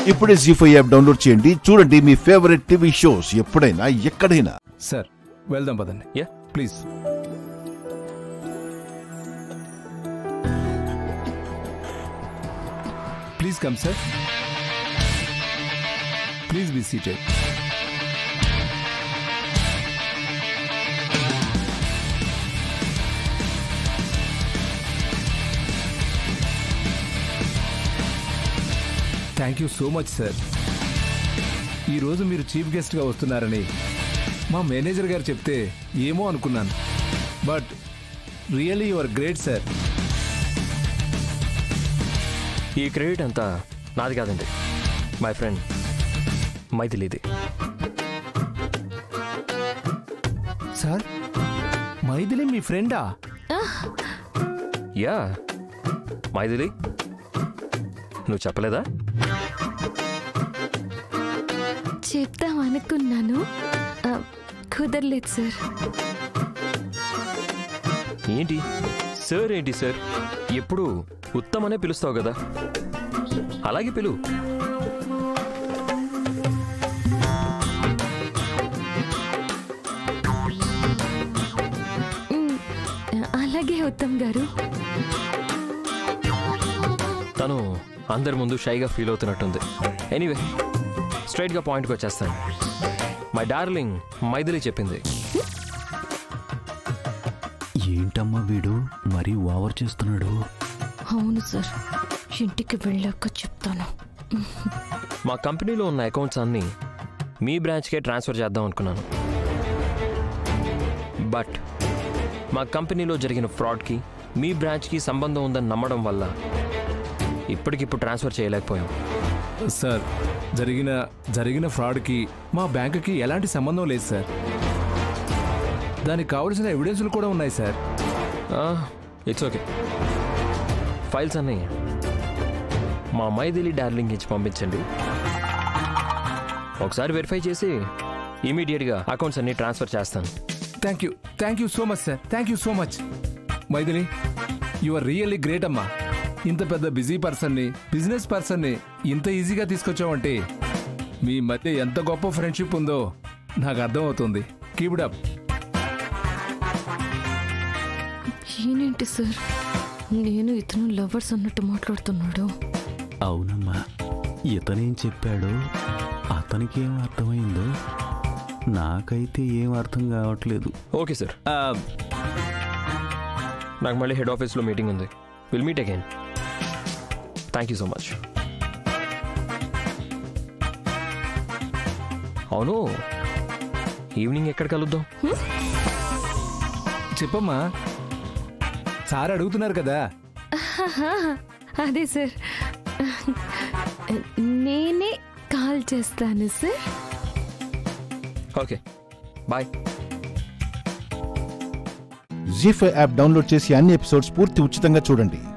ఇప్పుడే G five app download చేయండి చూడండి మీ ఫేవరెట్ టీవీ షోస్ ఎప్పుడైనా ఎక్కడైనా సార్ వెళ్దాం పదండి yeah please please come sir please be seated thank you so much sir ఈరోజు మీరు చీఫ్ గెస్ట్గా వస్తున్నారని మా మేనేజర్ గారు చెప్తే ఏమో అనుకున్నాను but really your great sir ఈ క్రెడిట్ అంతా నాది కాదండి మై ఫ్రెండ్ మైథిలిది సార్ మైథిలి మీ ఫ్రెండా యా మైథిలి నువ్వు చెప్పలేదా చెప్దాం అనుకున్నాను ఆ, కుదరలేదు సార్ ఏంటి సార్ ఏంటి సార్ ఎప్పుడు ఉత్తమనే పిలుస్తావు కదా అలాగే పిలు మ్, అలాగే ఉత్తమ్ గారు తను అందరి ముందు షైగా ఫీల్ అవుతున్నట్టుంది ఎనీవే స్ట్రైట్గా పాయింట్కి వచ్చేస్తాను మై డార్లింగ్ మైథిలి చెప్పింది ఏంటమ్మా వీడు మరీ ఓవర్ చేస్తున్నాడు అవును సార్ ఇంటికి వెళ్ళాక చెప్తాను మా కంపెనీలో ఉన్న అకౌంట్స్ అన్నీ మీ బ్రాంచ్కే ట్రాన్స్ఫర్ చేద్దాం అనుకున్నాను బట్ మా కంపెనీలో జరిగిన ఫ్రాడ్కి మీ బ్రాంచ్కి సంబంధం ఉందని నమ్మడం వల్ల ఇప్పటికిప్పుడు ట్రాన్స్ఫర్ చేయలేకపోయాం సార్ జరిగిన జరిగిన ఫ్రాడ్కి మా బ్యాంకుకి ఎలాంటి సంబంధం లేదు సార్ దానికి కావలసిన ఎవిడెన్సులు కూడా ఉన్నాయి సార్ ఇట్స్ ఓకే ఫైల్స్ అన్నీ మా మైథిలి డార్లింగ్ ఇచ్చి పంపించండి ఒకసారి వెరిఫై చేసి ఇమీడియట్గా అకౌంట్స్ అన్నీ ట్రాన్స్ఫర్ చేస్తాను thank you thank you so much sir thank you so much Maithili you are really great అమ్మా ఇంత పెద్ద బిజీ పర్సన్ని బిజినెస్ పర్సన్ని ఇంత ఈజీగా తీసుకొచ్చావంటే మీ మధ్య ఎంత గొప్ప ఫ్రెండ్షిప్ ఉందో నాకు అర్థమవుతుంది కీప్ అప్ ఈయనేంటి సార్ నేను ఇతను లవర్స్ అన్నట్టు మాట్లాడుతున్నాడు అవునమ్మా ఇతనేం చెప్పాడో అతనికి ఏం అర్థమైందో నాకైతే ఏం అర్థం కావట్లేదు ఓకే సార్ నాకు మళ్ళీ హెడ్ ఆఫీస్లో మీటింగ్ ఉంది will meet again thank you so much అవును ఈవినింగ్ ఎక్కడ కలుద్దాం చెప్పమ్మా సార్ అడుగుతున్నారు కదా అదే సార్ నేనే కాల్ చేస్తాను sir okay bye Zee five app download చేసి అన్ని ఎపిసోడ్స్ పూర్తి ఉచితంగా చూడండి